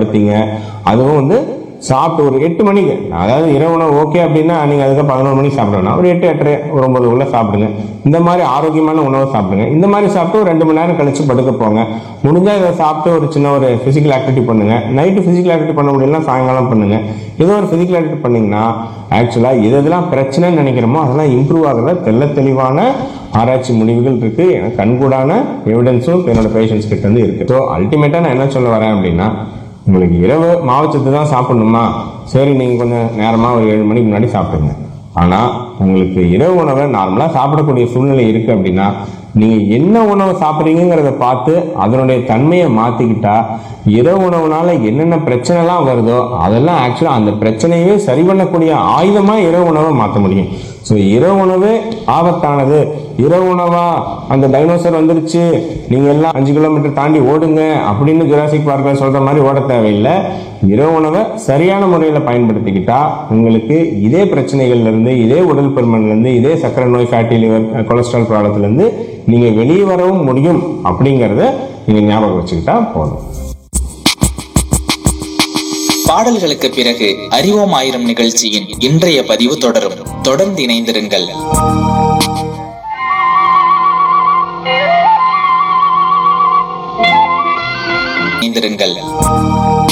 படுத்தீங்க அதுவும் வந்து சாப்பிட்டு ஒரு எட்டு மணிக்கு அதாவது இரவு உணவு ஓகே அப்படின்னா நீங்கள் அதுக்கு பதினோரு மணிக்கு சாப்பிடணும் ஒரு எட்டு எட்டரை ஒரு ஒன்பது உள்ள சாப்பிடுங்க இந்த மாதிரி ஆரோக்கியமான உணவை சாப்பிடுங்க இந்த மாதிரி சாப்பிட்டு ஒரு ரெண்டு மணி நேரம் கழிச்சு படுக்க போங்க முடிஞ்சால் இதை சாப்பிட்டு ஒரு சின்ன ஒரு ஃபிசிக்கல் ஆக்டிவிட்டி பண்ணுங்க நைட்டு ஃபிசிக்கல் ஆக்டிவிட்டி பண்ண முடியலன்னா சாயங்காலம் பண்ணுங்க ஏதோ ஒரு ஃபிசிக்கல் ஆக்டிவிட்டி பண்ணீங்கன்னா ஆக்சுவலாக எது எதெல்லாம் பிரச்சனைன்னு நினைக்கிறோமோ அதெல்லாம் இம்ப்ரூவ் ஆகிறத தெள்ள தெளிவான ஆராய்ச்சி முடிவுகள் இருக்கு எனக்கு கண்கூடான எவிடன்ஸும் என்னோட பேஷண்ட்ஸ் கிட்ட இருந்து இருக்கு ஸோ அல்டிமேட்டா நான் என்ன சொல்ல வரேன் அப்படின்னா உங்களுக்கு இரவு மாவுச்சத்து தான் சாப்பிடணுமா சரி நீங்க கொஞ்சம் நேரமா ஒரு ஏழு மணிக்கு முன்னாடி சாப்பிடுங்க ஆனா உங்களுக்கு இரவு உணவை நார்மலா சாப்பிடக்கூடிய சூழ்நிலை இருக்கு அப்படின்னா நீங்க என்ன உணவு சாப்பிட்றீங்கிறத பார்த்து அதனுடைய தன்மையை மாத்திக்கிட்டா இரவு உணவுனால என்னென்ன பிரச்சனைலாம் வருதோ அதெல்லாம் ஆக்சுவலா அந்த பிரச்சனையவே சரி பண்ணக்கூடிய ஆயுதமா இரவு உணவை மாற்ற முடியும் ஸோ இரவு உணவு ஆபத்தானது இரவு உணவா அந்த டைனோசர் வந்துருச்சு நீங்க எல்லாம் அஞ்சு கிலோமீட்டர் தாண்டி ஓடுங்க அப்படின்னு ஜுராசிக் பார்க்கல சொல்ற மாதிரி ஓட தேவையில்லை இரவு உணவை சரியான முறையில பயன்படுத்திக்கிட்டா உங்களுக்கு இதே பிரச்சனைகள்ல இருந்து இதே உடல் பருமன்ல இருந்து இதே சக்கரை நோய் ஃபேட்டி லிவர் கொலஸ்ட்ரால் ப்ராப்ளத்துல இருந்து நீங்க வெளியே வரவும் முடியும் அப்படிங்கறத நீங்க ஞாபகம் வச்சுக்கிட்டா போதும் பாடல்களுக்கு பிறகு அறிவோம் ஆயிரம் நிகழ்ச்சியின் இன்றைய பதிவு தொடரும் தொடர்ந்து இணைந்திருங்கள் இணைந்திருங்கள்